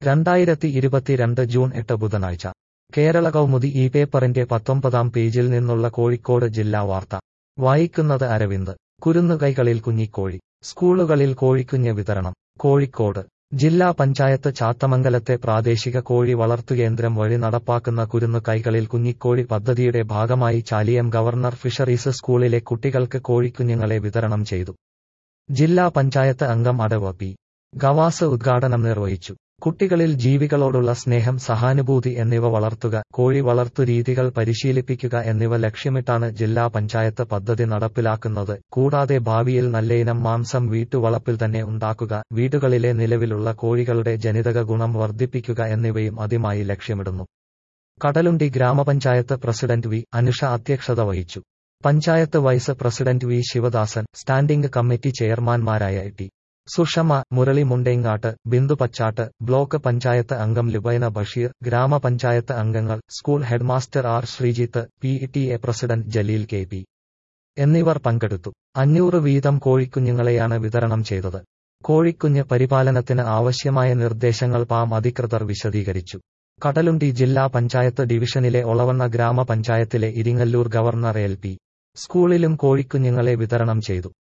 രണ്ടായിരത്തി ഇരുപത്തിരണ്ട് ജൂൺ എട്ട് ബുധനാഴ്ച കേരള കൗമുദി ഈ പേപ്പറിന്റെ പത്തൊമ്പതാം പേജിൽ നിന്നുള്ള കോഴിക്കോട് ജില്ലാ വാർത്ത വായിക്കുന്നത് അരവിന്ദ് കുരുന്നുകൈകളിൽ കുഞ്ഞിക്കോഴി സ്കൂളുകളിൽ കോഴിക്കുഞ്ഞ് വിതരണം കോഴിക്കോട് ജില്ലാ പഞ്ചായത്ത് ചാത്തമംഗലത്തെ പ്രാദേശിക കോഴി വളർത്തുകേന്ദ്രം വഴി നടപ്പാക്കുന്ന കുരുന്നു കൈകളിൽ കുഞ്ഞിക്കോഴി പദ്ധതിയുടെ ഭാഗമായി ചാലിയം ഗവർണർ ഫിഷറീസ് സ്കൂളിലെ കുട്ടികൾക്ക് കോഴിക്കുഞ്ഞുങ്ങളെ വിതരണം ചെയ്തു ജില്ലാ പഞ്ചായത്ത് അംഗം അടവ പി ഗവാസ് ഉദ്ഘാടനം നിർവഹിച്ചു കുട്ടികളിൽ ജീവികളോടുള്ള സ്നേഹം സഹാനുഭൂതി എന്നിവ വളർത്തുക കോഴി വളർത്തു രീതികൾ പരിശീലിപ്പിക്കുക എന്നിവ ലക്ഷ്യമിട്ടാണ് ജില്ലാ പഞ്ചായത്ത് പദ്ധതി നടപ്പിലാക്കുന്നത് കൂടാതെ ഭാവിയിൽ നല്ലയിനം മാംസം വീട്ടുവളപ്പിൽ തന്നെ ഉണ്ടാക്കുക വീടുകളിലെ നിലവിലുള്ള കോഴികളുടെ ജനിതക ഗുണം വർദ്ധിപ്പിക്കുക എന്നിവയും അതുമായി ലക്ഷ്യമിടുന്നു കടലുണ്ടി ഗ്രാമപഞ്ചായത്ത് പ്രസിഡന്റ് വി അനുഷ അധ്യക്ഷത വഹിച്ചു panchayat vice president V Sivadasan standing committee ചെയർമാൻമാരായ ടി സുഷമ മുരളി മുണ്ടേങ്ങാട്ട് ബിന്ദു പച്ചാട്ട് ബ്ലോക്ക് പഞ്ചായത്ത് അംഗം ലുബൈന ബഷീർ ഗ്രാമപഞ്ചായത്ത് അംഗങ്ങൾ school headmaster R Sreejith P T A president Jaleel K P എന്നിവർ പങ്കെടുത്തു അഞ്ഞൂറ് വീതം കോഴിക്കുഞ്ഞുങ്ങളെയാണ് വിതരണം ചെയ്തത് കോഴിക്കുഞ്ഞ് പരിപാലനത്തിന് ആവശ്യമായ നിർദ്ദേശങ്ങൾ പാം അധികൃതർ വിശദീകരിച്ചു കടലുണ്ടി ജില്ലാ പഞ്ചായത്ത് ഡിവിഷനിലെ ഒളവണ്ണ ഗ്രാമപഞ്ചായത്തിലെ ഇരിങ്ങല്ലൂർ ഗവർണർ എൽ പി സ്കൂളിലും കോഴിക്കുഞ്ഞുങ്ങളെ വിതരണം ചെയ്തു